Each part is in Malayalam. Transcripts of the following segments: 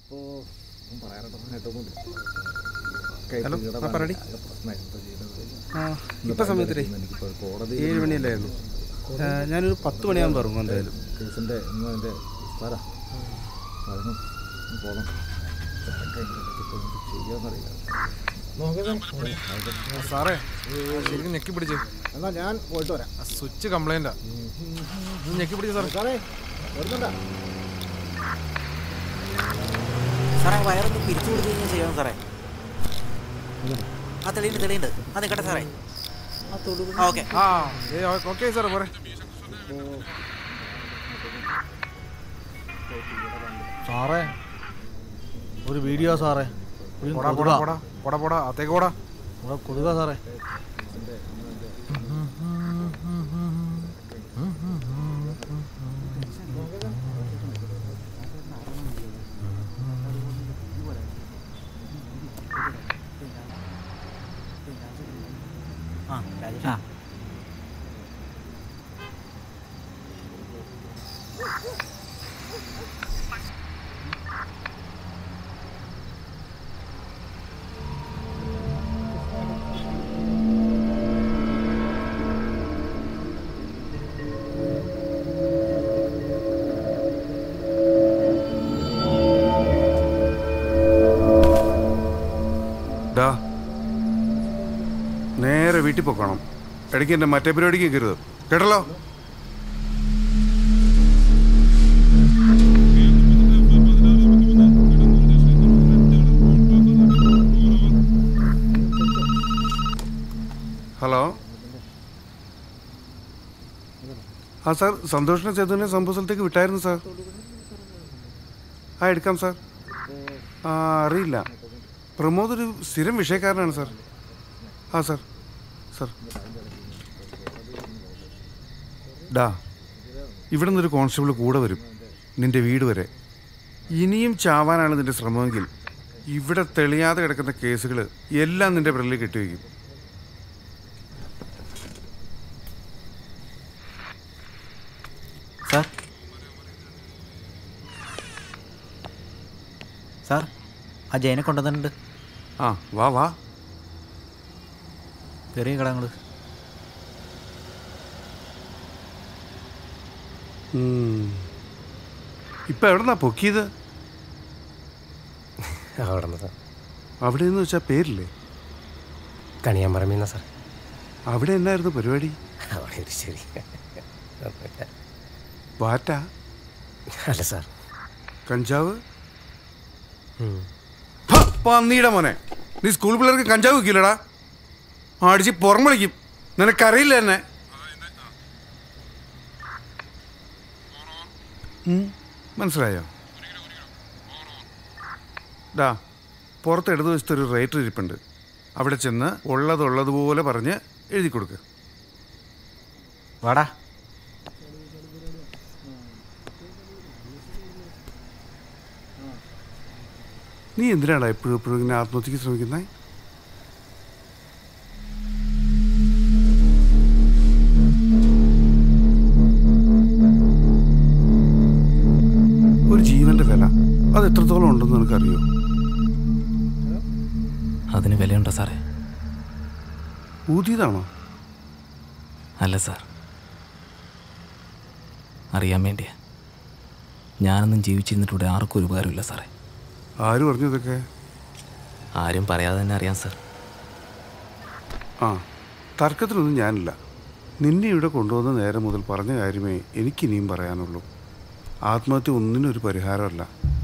ഇപ്പോ ഒന്നും പറയാനായിട്ടൊന്നുമില്ല ഹലോ ആ പറയടി ആ ഇപ്പം സമയത്തിലേ എനിക്കിപ്പോൾ കോടതി ഏഴ് മണിയല്ലായിരുന്നു ആ, ഞാനൊരു പത്ത് മണിയാകുമ്പോൾ ഇറങ്ങും എന്തായാലും കേസിൻ്റെ ഇന്ന് അതിൻ്റെ സ്ഥലം അതിന് പോകണം ചെയ്യാന്നറിയില്ല സാറേ ശരിക്കും ഞെക്കി പിടിച്ച് എന്നാൽ ഞാൻ പോയിട്ട് വരാം ആ സ്വിച്ച് കംപ്ലൈൻറ്റാ ഞെക്കി പിടിച്ച് സാറേ സാറേ വരുന്നുണ്ടോ സാറേ വയറൊന്ന് പിരിച്ചു കൊടുത്തു കഴിഞ്ഞാൽ ചെയ്യാം സാറേ ആ തെളിയുണ്ട് തെളിയുണ്ട് ആ നിൽക്കട്ടെ സാറേ ആ ഓക്കെ ആ ഏ ഓക്കെ സാറേ പോരെ സാറേ ഒരു വീഡിയോ സാറേ ഒരു പോടാ കൊതുകാ. പോടാ പോടാ പോടാ പോടാ അത്തേക്ക് പോടാ ഇവിടെ കൊതുക സാറേ ആ രാജേഷ് ആ ഡാ നേരെ വീട്ടിൽ പോക്കണം ഇടയ്ക്ക് എൻ്റെ മറ്റേ പരിപാടിക്ക് കയറുത് കേട്ടല്ലോ ഹലോ ആ സാർ സന്തോഷിനെ സേതുവിനെ സംഭവ സ്ഥലത്തേക്ക് വിട്ടായിരുന്നു സാർ ആ എടുക്കാം സാർ ആ അറിയില്ല പ്രമോദ് ഒരു സ്ഥിരം വിഷയക്കാരനാണ് സാർ ആ സാർ സാർ ഡാ ഇവിടെ നിന്നൊരു കോൺസ്റ്റബിൾ കൂടെ വരും നിന്റെ വീട് വരെ ഇനിയും ചാവാനാണ് നിന്റെ ശ്രമമെങ്കിൽ ഇവിടെ തെളിയാതെ കിടക്കുന്ന കേസുകൾ എല്ലാം നിന്റെ വിരലിൽ കെട്ടിവെക്കും സാർ സാർ ആ ജയനെ കൊണ്ടുവന്നിട്ടുണ്ട് ആ വാ വാ ചെറിയ കടങ്ങൾ ഇപ്പൊ എവിടെന്നാ പൊക്കിയത് അവിടെ നിന്ന് സാർ അവിടെ എന്ന് വെച്ചാൽ പേരില്ലേ കണിയാമ്പറമ്പിൽ നിന്നാ സാർ അവിടെ എന്നായിരുന്നു പരിപാടി അവിടെ ഒരു ശരി വാറ്റ അല്ല സാർ കഞ്ചാവ് ഉം. ഹ, പന്നീടെ മോനെ നീ സ്കൂൾ പിള്ളേർക്ക് കഞ്ചാവ് വെക്കില്ലടാ അടിച്ച് പുറം വിളിക്കും നിനക്കറിയില്ല എന്നെ ഉം, മനസ്സിലായോ ഡാ പുറത്ത് ഇടതുവശത്ത് ഒരു റേറ്റർ ഇരിപ്പുണ്ട് അവിടെ ചെന്ന് ഉള്ളതുള്ളതുപോലെ പറഞ്ഞ് എഴുതി കൊടുക്ക് വാടാ നീ എന്തിനാടാ എപ്പോഴും എപ്പോഴും ഇങ്ങനെ ആത്മഹത്യക്ക് ശ്രമിക്കുന്നത് ഒരു ജീവന്റെ വില അത് എത്രത്തോളം ഉണ്ടെന്ന് നിനക്കറിയോ അതിന് വിലയുണ്ടോ സാറേ ഊതിയതാണോ അല്ല സാർ അറിയാൻ വേണ്ടിയാ ഞാനൊന്നും ജീവിച്ചിരുന്നിട്ട് ഇവിടെ ആർക്കും ഒരു ഉപകാരമില്ല സാറേ ആര് പറഞ്ഞു ഇതൊക്കെ ആരും പറയാതെ തന്നെ അറിയാം സാർ ആ തർക്കത്തിനൊന്നും ഞാനില്ല നിന്നെ ഇവിടെ കൊണ്ടുവന്ന നേരം മുതൽ പറഞ്ഞ കാര്യമേ എനിക്കിനിയും പറയാനുള്ളൂ ആത്മഹത്യ ഒന്നിനും ഒരു പരിഹാരമല്ല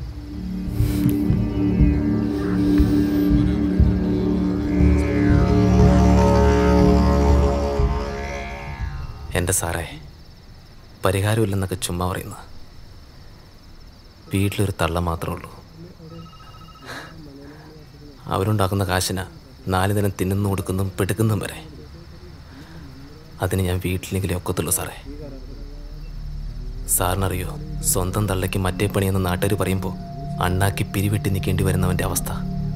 എൻ്റെ സാറേ പരിഹാരമില്ലെന്നൊക്കെ ചുമ്മാ പറയുന്നത് വീട്ടിലൊരു തള്ള മാത്രമേ ഉള്ളൂ അവരുണ്ടാക്കുന്ന കാശിന് നാല് ദിനം തിന്നുന്നു കൊടുക്കുന്നതും പെടുക്കുന്നതും വരെ അതിന് ഞാൻ വീട്ടിലെങ്കിലും ഒക്കത്തുള്ളൂ സാറേ സാറിനറിയോ സ്വന്തം തള്ളയ്ക്ക് മറ്റേ പണിയെന്ന് നാട്ടുകാർ പറയുമ്പോൾ അണ്ണാക്കി പിരിവെട്ടി നിൽക്കേണ്ടി വരുന്നവൻ്റെ അവസ്ഥ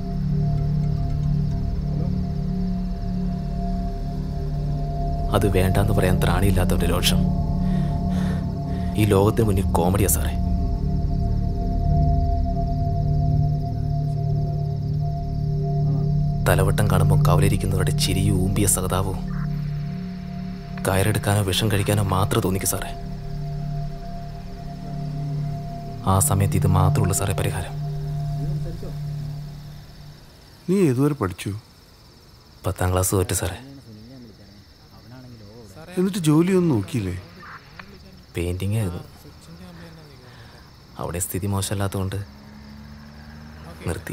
അത് വേണ്ടാന്ന് പറയാൻ ത്രാണിയില്ലാത്തവൻ്റെ രോഷം ഈ ലോകത്തിന് മുന്നിൽ കോമഡിയാ സാറേ തലവട്ടം കാണുമ്പോൾ കവലിരിക്കുന്നവരുടെ ചിരിയും ഊമ്പിയ സഹതാപവും കയറെടുക്കാനോ വിഷം കഴിക്കാനോ മാത്രം തോന്നിക്കും സാറേ ആ സമയത്ത് ഇത് മാത്രമുള്ളൂ സാറേ പരിഹാരം നീ ഏതുവരെ പഠിച്ചു പത്താം ക്ലാസ് തോറ്റ് സാറേ എന്നിട്ട് ജോലിയൊന്നും നോക്കിയില്ലേ പെയിൻറ്റിങ് ആയിരുന്നു അവിടെ സ്ഥിതി മോശമല്ലാത്തതുകൊണ്ട് നിർത്തി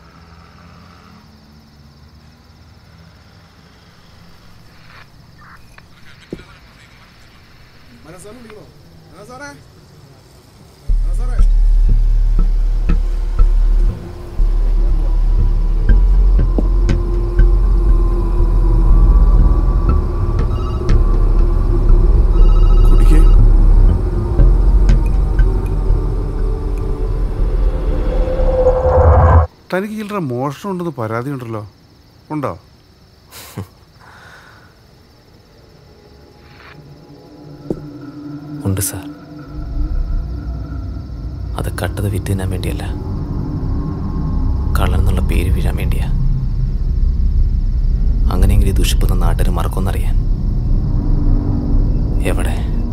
കുടിക്കേ തനിക്ക് ചില്ലറ മോഷണം ഉണ്ടെന്ന് പരാതി ഉണ്ടല്ലോ ഉണ്ടോ ഉണ്ട് സാർ അത് കട്ടത് വിറ്റ് തിന്നാൻ വേണ്ടിയല്ല കള്ളൻ എന്നുള്ള പേര് വീഴാൻ വേണ്ടിയാ അങ്ങനെയെങ്കിലും ഈ ദുഷിപ്പുന്ന നാട്ടുകാർ മറക്കുമെന്നറിയാൻ എവിടെ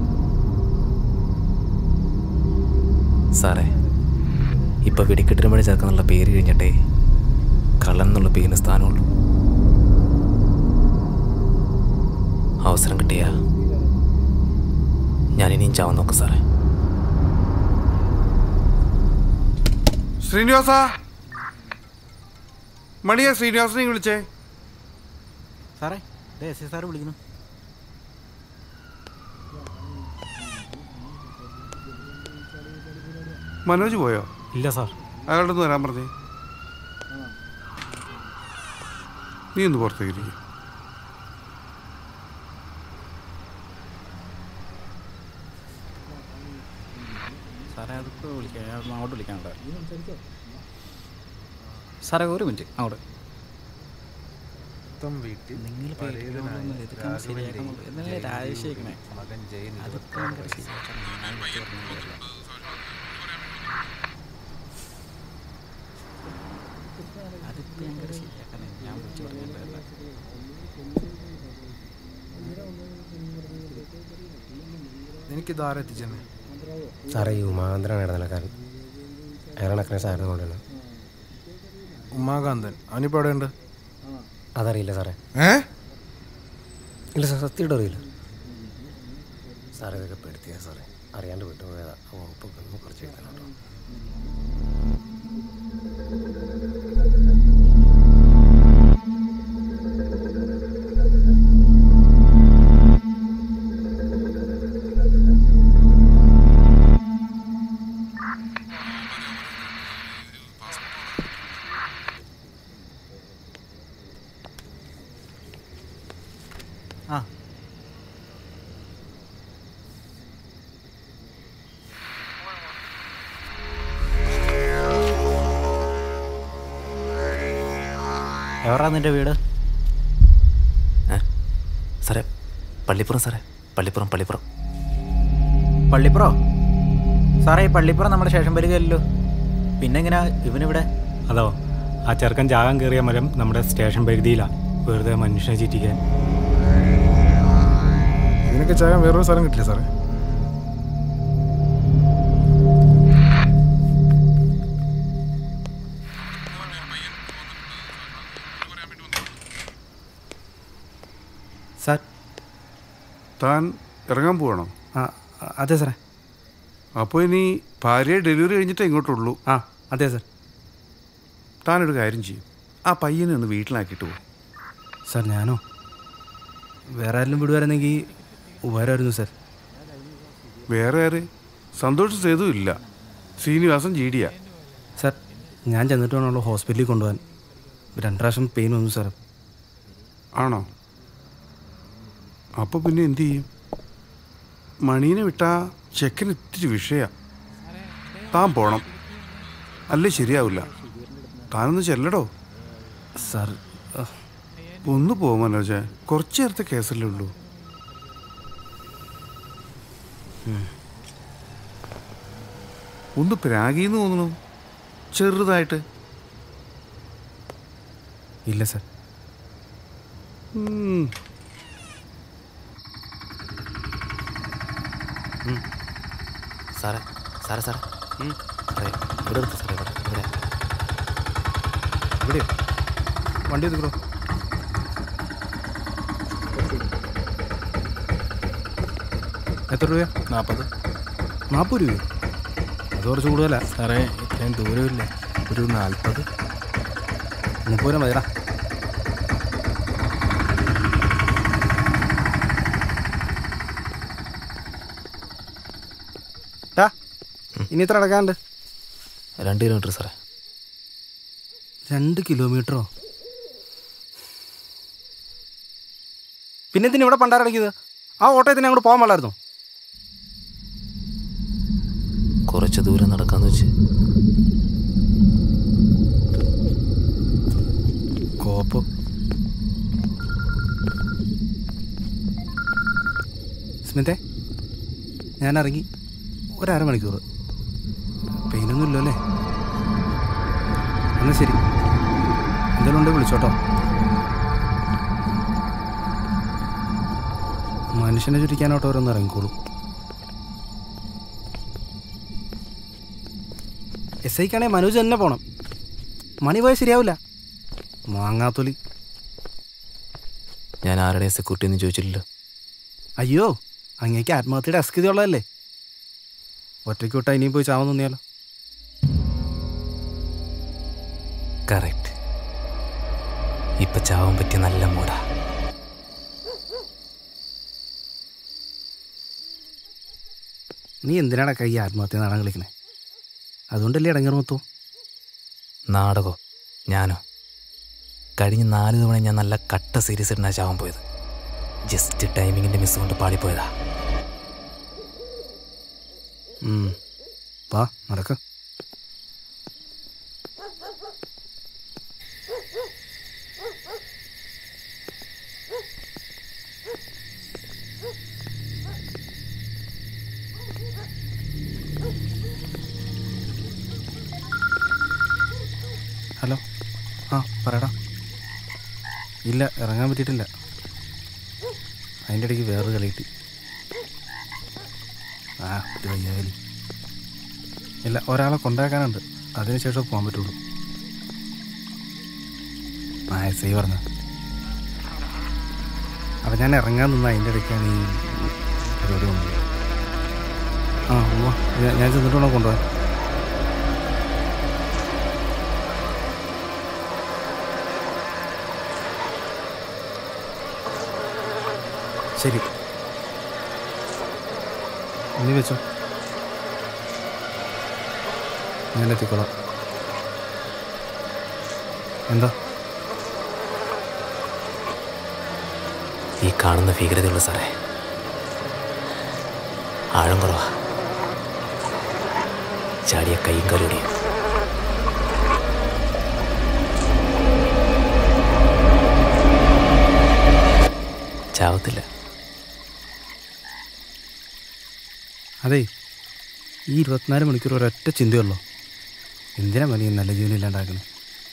സാറേ ഇപ്പൊ വെടിക്കെട്ടിന് മണി ചേർക്കുന്നുള്ള പേര് കഴിഞ്ഞിട്ടേ കള്ളൻ എന്നുള്ള പേരിന് സ്ഥാനമുള്ളൂ അവസരം കിട്ടിയാ ഞാൻ ഇനിയും ചാവാൻ നോക്കും സാറേ ശ്രീനിവാസ മണിയാ ശ്രീനിവാസനെ വിളിച്ചേ സാറേ ദേ എസ് ഐ സാറ് വിളിക്കുന്നു മനോജ് പോയോ ഇല്ല സാർ അയാളുടെ ഒന്ന് വരാൻ പറഞ്ഞേ നീ ഒന്ന് പുറത്തേക്ക് ഇരിക്കും സാറേ അതിപ്പോൾ വിളിക്കാം ഞാൻ അങ്ങോട്ട് വിളിക്കാനുണ്ട് സാറേ ഒരു മിനിറ്റ് അങ്ങോട്ട് നിങ്ങൾ പേടിക്കുന്നൊന്നുമില്ല. ഇതൊക്കെ ഒന്ന് ശരിയാക്കാൻ നോക്ക്. എന്നല്ലേ രാജേഷേക്കണേ അതിപ്പോൾ അങ്ങോട്ട് ശരിയാക്കാൻ ഞാൻ വിളിച്ച് പറഞ്ഞതല്ലേ. അതിപ്പോൾ അങ്ങോട്ട് ശരിയാക്കാൻ ഞാൻ വിളിച്ച് പറഞ്ഞതല്ലേ എനിക്ക് ഇതാരെ എത്തിച്ചെന്നെ സാറേ ഈ ഉമാന്തരാണ് ഇടനിലക്കാരൻ അയാളണക്കിനെ സാറിന് കൊണ്ടുവരണം ഉമാകാന്തൻ അവനിപ്പോൾ എവിടെയുണ്ട് അതറിയില്ല സാറേ ഏ ഇല്ല സാർ സത്യമായിട്ട് അറിയില്ല സാറേ ഇതൊക്കെ പെടുത്തിയാ സാറേ അറിയാണ്ട് വിട്ടുപോയതാ ആ വകുപ്പ് ഒന്ന് കുറച്ച് എഴുതണം കേട്ടോ ആ എവിടാ നിന്റെ വീട് ഏ സാറേ പള്ളിപ്പുറം സാറേ പള്ളിപ്പുറം പള്ളിപ്പുറം പള്ളിപ്പുറോ സാറേ ഈ പള്ളിപ്പുറം നമ്മുടെ സ്റ്റേഷൻ പരിധിയല്ലോ പിന്നെ എങ്ങനെയാ ഇവനിവിടെ അതോ ആ ചെറുക്കൻ ജാഗം കയറിയ മരം നമ്മുടെ സ്റ്റേഷൻ പരിധിയിലാണ് വെറുതെ മനുഷ്യനെ ചീറ്റിക്കാൻ ഇതിനൊക്കെ ചെയ്യാൻ വേറൊരു സ്ഥലം കിട്ടില്ല സാറേ സാർ താൻ ഇറങ്ങാൻ പോവാണോ ആ അതെ സാറേ അപ്പോൾ ഇനി ഭാര്യയെ ഡെലിവറി കഴിഞ്ഞിട്ടേ ഇങ്ങോട്ടുള്ളൂ ആ അതെ സാർ താനൊരു കാര്യം ചെയ്യും ആ പയ്യനെ ഒന്ന് വീട്ടിലാക്കിയിട്ട് പോകും സാർ ഞാനോ വേറെ ആരെങ്കിലും വിടുവായിരുന്നെങ്കിൽ ഉപകാരമായിരുന്നു സാർ വേറെ ആര് സന്തോഷ് സേതു ഇല്ല ശ്രീനിവാസൻ ജീഡിയ സാർ ഞാൻ ചെന്നിട്ട് വേണമല്ലോ ഹോസ്പിറ്റലിൽ കൊണ്ടുപോകാൻ രണ്ട് പ്രാവശ്യം പെയിൻ വന്നു സാർ ആണോ അപ്പോൾ പിന്നെ എന്തു ചെയ്യും മണീനെ വിട്ടാ ചെക്കന് ഇത്തിരി വിഷയ താൻ പോണം അല്ലേ ശരിയാവില്ല താനൊന്ന് ചെല്ലടോ സാർ ആ, ഒന്ന് പോ മനോജ കുറച്ച് നേരത്തെ കേസല്ലേ ഉള്ളൂ ഒന്ന് പ്രാഗിന്ന് തോന്നുന്നു ചെറുതായിട്ട് ഇല്ല സാർ ഉം. സാറേ സാറേ സാറേ സാറേ ഇവിടെ നിർത്ത് സാറേ ഇവിടെ ഇവിടെ ഇവിടെയോ വണ്ടി എടുക്കണോ എത്ര രൂപ നാൽപ്പത് നാൽപ്പത് രൂപയോ അത് കുറച്ച് കൂടുതലാ സാറേ ഇത്രയും ദൂരമില്ലേ ഒരു നാൽപ്പത് മുപ്പത് രൂപ മതിടാ ടാ ഇനി എത്ര അടക്കാനുണ്ട് രണ്ട് കിലോമീറ്റർ സാറേ രണ്ട് കിലോമീറ്ററോ പിന്നെ എന്തിനാ ഇവിടെ പണ്ടാരടക്കിയത് ആ ഓട്ടോത്തിന് അങ്ങോട്ട് പോകാൻ പാടായിരുന്നോ കുറച്ച് ദൂരം നടക്കാന്ന് വെച്ച് കോപ്പ് സ്മിതേ ഞാൻ ഇറങ്ങി ഒരര മണിക്കൂർ പെയിനൊന്നുമില്ലോ അല്ലേ എന്നാൽ ശരി എന്തെങ്കിലും ഉണ്ടെങ്കിൽ വിളിച്ചോട്ടോ മനുഷ്യനെ ചുറ്റിക്കാനോട്ടോ ഓരോന്ന് ഇറങ്ങിക്കോളും എസ് ഐക്കാണെങ്കിൽ മനോജ് തന്നെ പോണം മണി പോയാൽ ശരിയാവില്ല മാങ്ങാത്തൊലി ഞാൻ ആരുടെ സെക്യൂരിറ്റി ഒന്നും ചോദിച്ചില്ലല്ലോ അയ്യോ അങ്ങേക്ക് ആത്മഹത്യയുടെ അസ്കിത ഉള്ളതല്ലേ ഒറ്റയ്ക്ക് വിട്ടാ ഇനിയും പോയി ചാവാൻ തോന്നിയാലോ കറക്റ്റ് ഇപ്പൊ ചാവാൻ പറ്റിയ നല്ല മൂടാ നീ എന്തിനാടാ കൈ ആത്മഹത്യ നാടൻ കളിക്കണേ അതുകൊണ്ടല്ലേ ഇടങ്ങേറ് മൊത്തം നാടകോ ഞാനോ കഴിഞ്ഞ നാല് തവണ ഞാൻ നല്ല കട്ട സീരീസ് ഇട്ടാ ചാവാൻ പോയത് ജസ്റ്റ് ടൈമിങ്ങിന്റെ മിസ് കൊണ്ട് പാളിപ്പോയതാ ഉം. വാ നടക്ക ഹലോ ആ പറയടാ ഇല്ല ഇറങ്ങാൻ പറ്റിയിട്ടില്ല അതിൻ്റെ ഇടയ്ക്ക് വേറൊരു കളി കിട്ടി ആ ഇത് വയ്യാകലി ഇല്ല ഒരാളെ കൊണ്ടാക്കാനുണ്ട് അതിനുശേഷം പോകാൻ പറ്റുള്ളൂ ആ എസ് ഐ പറഞ്ഞ അപ്പം ഞാൻ ഇറങ്ങാൻ നിന്ന അതിൻ്റെ ഇടയ്ക്കാണ് ഈ പരിപാടി വന്നത് ആ ഉവ്വ. ഞാൻ- ഞാൻ ചെന്നിട്ട് വേണം കൊണ്ടുപോകാൻ ശരി നീ വെച്ചോ ഞാൻ എത്തിക്കോളാം എന്താ ഈ കാണുന്ന ഭീകരതയുള്ള സാറേ ആഴം കുറവാ ചാടിയ കൈയും കലൂടിയും ചാവത്തില്ല അതെ ഈ ഇരുപത്തിനാല് മണിക്കൂർ ഒരൊറ്റ ചിന്തയുള്ളൂ എന്തിനാ മതി നല്ല ജീവൻ ഇല്ലാണ്ടാക്കുന്നത്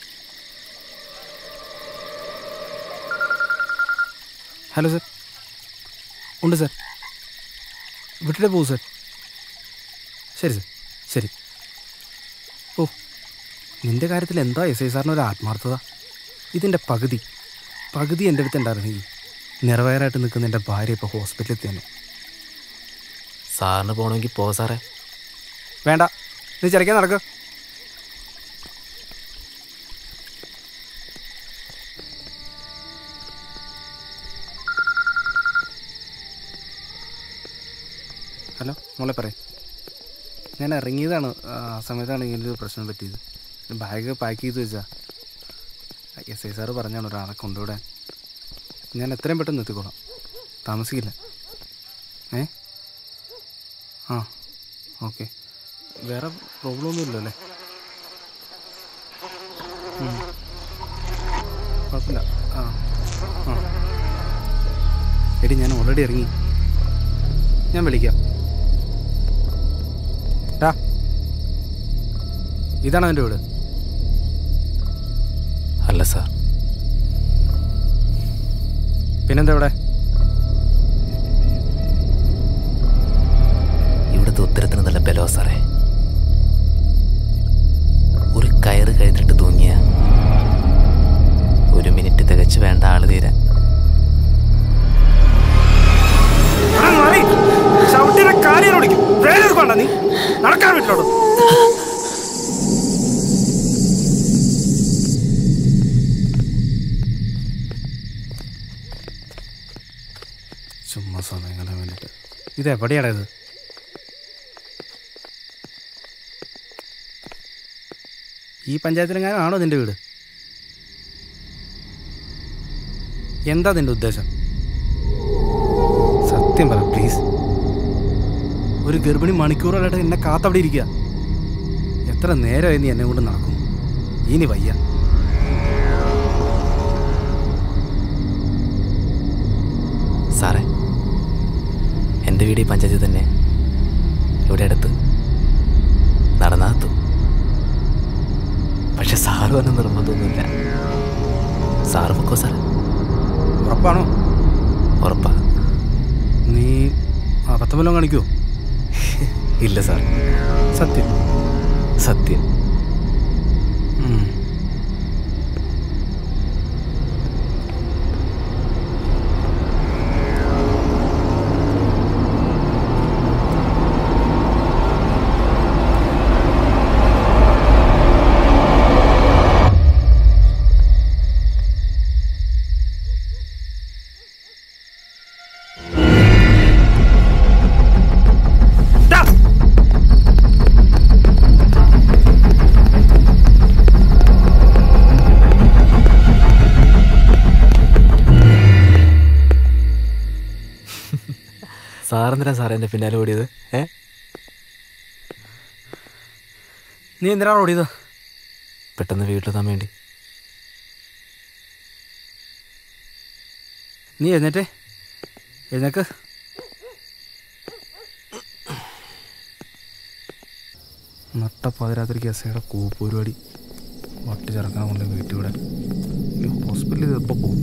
ഹലോ സർ ഉണ്ട് സർ വിട്ടിട്ട് പോകും സർ ശരി സർ ശരി ഓ നിൻ്റെ കാര്യത്തിൽ എന്താ എസ് ഐ സാറിന് ഒരു ആത്മാർത്ഥത ഇതിൻ്റെ പകുതി പകുതി എൻ്റെ അടുത്ത് ഉണ്ടായിരുന്നെങ്കിൽ നിറവേറായിട്ട് നിൽക്കുന്ന എൻ്റെ ഭാര്യ ഇപ്പോൾ ഹോസ്പിറ്റലിൽ എത്തിയാണ് സാറിന് പോകണമെങ്കിൽ പോ സാറേ വേണ്ട നീ ചിലക്കാൻ നടക്ക് ഹലോ മോളെ പറയും ഞാൻ ഇറങ്ങിയതാണ് ആ സമയത്താണ് ഇങ്ങനൊരു പ്രശ്നം പറ്റിയത് ബാഗ് പാക്ക് ചെയ്ത് വെച്ചാ എസ് ഐ സാറ് പറഞ്ഞാണ് ഒരാളെ കൊണ്ടുവിടാൻ ഞാൻ എത്രയും പെട്ടെന്ന് എത്തിക്കോളാം താമസിക്കില്ല ഏ ആ ഓക്കെ വേറെ പ്രോബ്ലം ഒന്നും ഇല്ലല്ലേ ഉം. കുഴപ്പമില്ല ആ ആ എടി ഞാൻ ഓൾറെഡി ഇറങ്ങി ഞാൻ വിളിക്കാം ടാ ഇതാണ് എൻ്റെ വീട് അല്ല സാർ പിന്നെന്താ ഇവിടെ ഇവിടുത്തെ ഉത്തരത്തിന് നല്ല ബലോ സാറേ ഒരു കയറ് കഴുത്തിട്ട് തൂങ്ങിയ ഒരു മിനിറ്റ് തികച്ചു വേണ്ട ആള് തീരാൻ ചവിട്ടിയുടെ കാര്യം ഓടിക്കും വേണ്ട നീ നടക്കാൻ വീട്ടിലോട്ട് ചുമ്മാ സമയം കളയാൻ വേണ്ടിട്ട് ഇത് എവിടെയാടാ ഇത് ഈ പഞ്ചായത്തിലെങ്ങാനും ആണോ നിന്റെ വീട് എന്താ നിന്റെ ഉദ്ദേശം സത്യം പറ പ്ലീസ് ഒരു ഗർഭിണി മണിക്കൂറുകളായിട്ട് എന്നെ കാത്തവിടെ ഇരിക്കുക എത്ര നേരമായി നീ എന്നെ കൊണ്ട് നടക്കും ഇനി വയ്യ സാറേ എൻ്റെ വീട് ഈ പഞ്ചായത്തിൽ തന്നെ ഇവിടെ അടുത്ത് നടന്നാത്തും പക്ഷെ സാറ് പറഞ്ഞ നിർബന്ധമൊന്നുമില്ല സാറ് പൊക്കോ സാറേ ഉറപ്പാണോ ഉറപ്പാ നീ അബദ്ധം വല്ലതും കാണിക്കുമോ ഇല്ല സാർ സത്യം സത്യം ഉം. സാറെന്തിനാ സാറേ എൻ്റെ പിന്നാലെ ഓടിയത് ഏ നീ എന്തിനാണ് ഓടിയത് പെട്ടെന്ന് വീട്ടിലെത്താൻ വേണ്ടി നീ എഴുന്നേറ്റേ എഴുന്നേക്ക് നട്ട പാതിരാത്രിക്ക് എസ്ഐയുടെ കൂപ്പ് പരിപാടി വട്ടി ചേർക്കാൻ കൊണ്ട് വീട്ടിൽ വിടാൻ ഈ ഹോസ്പിറ്റലിൽ എപ്പോൾ പോകും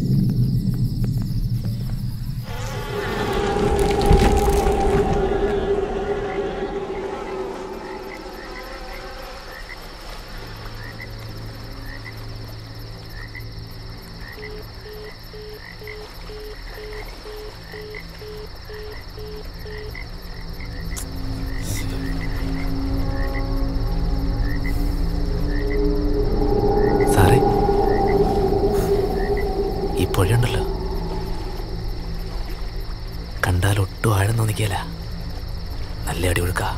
സാറേ ഈ പുഴയുണ്ടല്ലോ കണ്ടാൽ ഒട്ടും ആഴം തോന്നിക്കല നല്ല അടി ഒഴുക്ക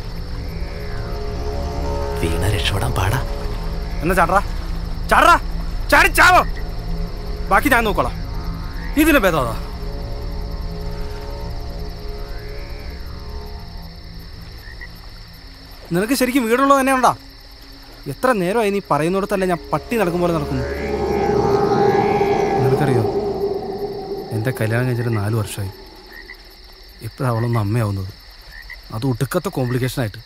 വീണ രക്ഷപ്പെടാൻ പാടാ എന്നാ ചാടറാ ചാടറാ ചാടി ചാവോ ബാക്കി ഞാൻ നോക്കോളാം ഇതിന് ഭേദം അതാ നിനക്ക് ശരിക്കും വീടുള്ളത് തന്നെ ഉണ്ടാ എത്ര നേരമായി നീ പറയുന്നിടത്തല്ല ഞാൻ പട്ടി നടക്കും പോലെ നടക്കുന്നു നിനക്കറിയോ എൻ്റെ കല്യാണം കഴിച്ചിട്ട് നാല് വർഷമായി ഇപ്പോഴാണ് അവളൊന്ന് അമ്മയാവുന്നത് അത് ഒടുക്കത്തെ കോംപ്ലിക്കേഷനായിട്ട്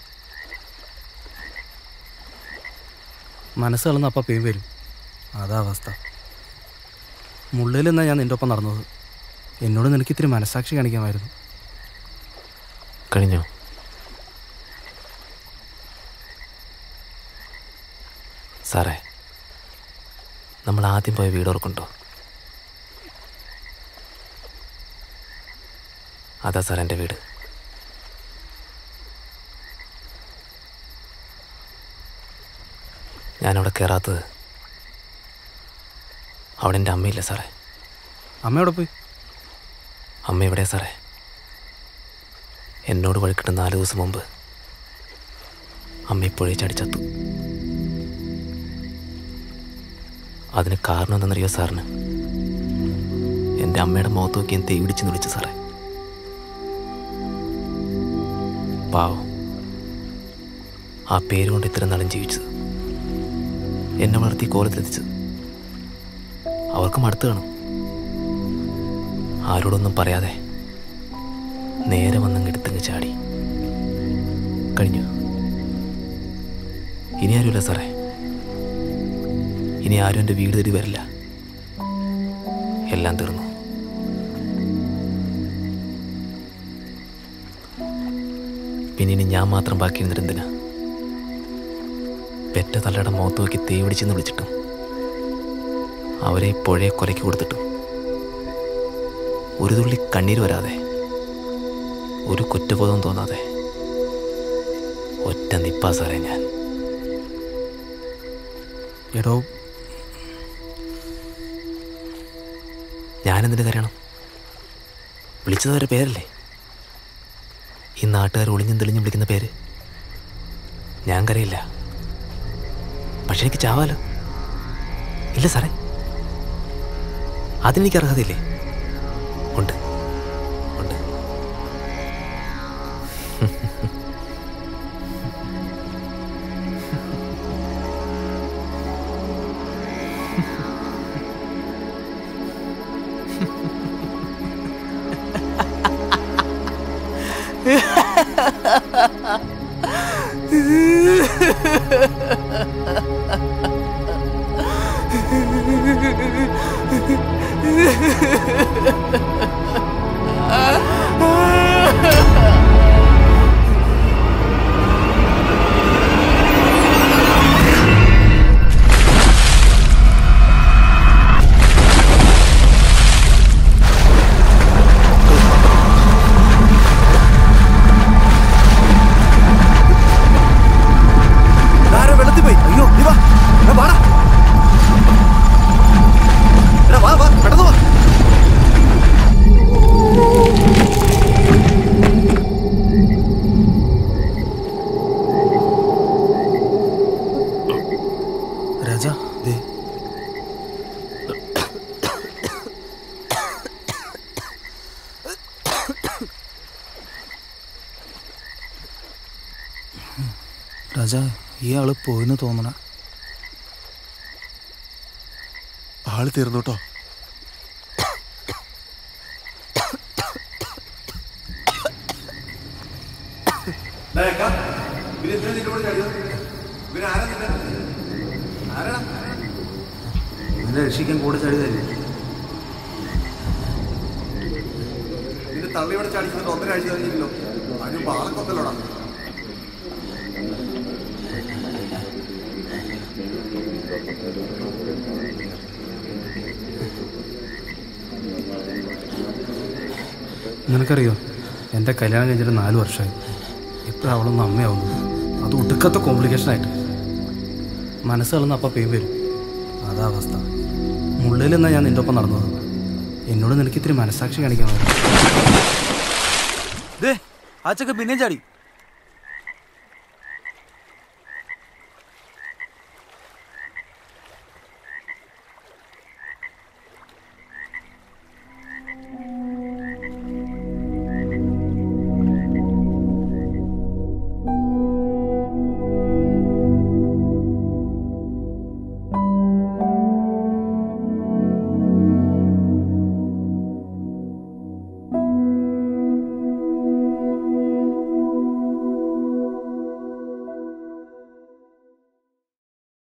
മനസ്സ് കളന്ന് അപ്പം പെയിൻ വരും അതാ അവസ്ഥ മുള്ളിൽ നിന്നാണ് ഞാൻ നിൻ്റെ ഒപ്പം നടന്നത് എന്നോട് നിനക്ക് ഇത്തിരി മനസ്സാക്ഷി കാണിക്കാമായിരുന്നു കഴിഞ്ഞോ സാറേ നമ്മൾ ആദ്യം പോയ വീട് ഓർക്കുണ്ടോ അതാ സാർ എൻ്റെ വീട് ഞാനവിടെ കയറാത്തത് അവിടെ എൻ്റെ അമ്മയില്ല സാറേ അമ്മയോടെ പോയി അമ്മ എവിടെയാ സാറേ എന്നോട് വഴിക്കിട്ട് നാല് ദിവസം മുമ്പ് അമ്മ ഇപ്പോഴേ ചടിച്ചത്തു അതിന് കാരണം എന്തെന്നറിയോ സാറിന് എൻ്റെ അമ്മയുടെ മുഖത്ത് നോക്കി ഞാൻ തേവിടിച്ച് വിളിച്ചു സാറേ പാവം ആ പേര് കൊണ്ട് ഇത്ര നാളും ജീവിച്ചത് എന്നെ വളർത്തി കോലത്തിലെത്തിച്ചത് അവർക്ക് മടുത്ത് കാണും ആരോടൊന്നും പറയാതെ നേരെ വന്നങ്ങ് എടുത്തങ്ങ് ചാടി കഴിഞ്ഞു ഇനി ആരുമില്ല സാറേ ഇനി ആരും എൻ്റെ വീട് തേടി വരില്ല എല്ലാം തീർന്നു പിന്നെ ഇനി ഞാൻ മാത്രം ബാക്കി ഇരുന്നിട്ട് എന്തിനാ പെറ്റ തള്ളയുടെ മുഖത്ത് നോക്കി തേ പിടിച്ചെന്ന് വിളിച്ചിട്ടും അവരെ ഈ പുഴയെ കൊലയ്ക്ക് കൊടുത്തിട്ടും ഒരു തുള്ളി കണ്ണീര് വരാതെ ഒരു കുറ്റബോധം തോന്നാതെ ഒറ്റ നിപ്പാ സാറേ ഞാൻ എടോ ഞാനെന്തിനു കരയണം വിളിച്ചത് അവരുടെ പേരല്ലേ ഈ നാട്ടുകാർ ഒളിഞ്ഞും തെളിഞ്ഞും വിളിക്കുന്ന പേര് ഞാൻ കരയില്ല പക്ഷെ എനിക്ക് ചാവാലോ ഇല്ല സാറേ അതിനെനിക്ക് അർഹതയില്ലേ ഉണ്ട് ഉണ്ട് വെള്ളത്തിൽ പോയി അയ്യോ നീ വാ എടാ, വാടാ എടാ വാ വാ പെട്ടെന്ന് വാ രാജ ദേ രാജ ഈ ആള് പോയിന്ന് തോന്നണ ആള് തീർന്നു കേട്ടോ നിന്നെ രക്ഷിക്കാൻ കൂടെ ചാടിയതല്ലേ നിന്റെ തള്ളിയോടെ ചാടിച്ചിട്ട് ഒന്നര ആഴ്ച കഴിഞ്ഞില്ലല്ലോ അതിന് പാലക്കൊത്തല്ലോടാ നിനക്കറിയോ എൻ്റെ കല്യാണം കഴിഞ്ഞിട്ട് നാല് വർഷമായി ഇപ്പോഴും അവളൊന്ന് അമ്മയാവുന്നു അത് ഒടുക്കത്തെ കോംപ്ലിക്കേഷൻ ആയിട്ട് മനസ്സ് കളന്ന് അപ്പം പെയിൻ വരും അതാ അവസ്ഥ മുള്ളിൽ നിന്നാ ഞാൻ നിൻ്റെ ഒപ്പം നടന്നത് എന്നോട് നിനക്ക് ഇത്തിരി മനസ്സാക്ഷി കാണിക്കാൻ ദേ ആ ചെക്ക പിന്നെയും ചാടി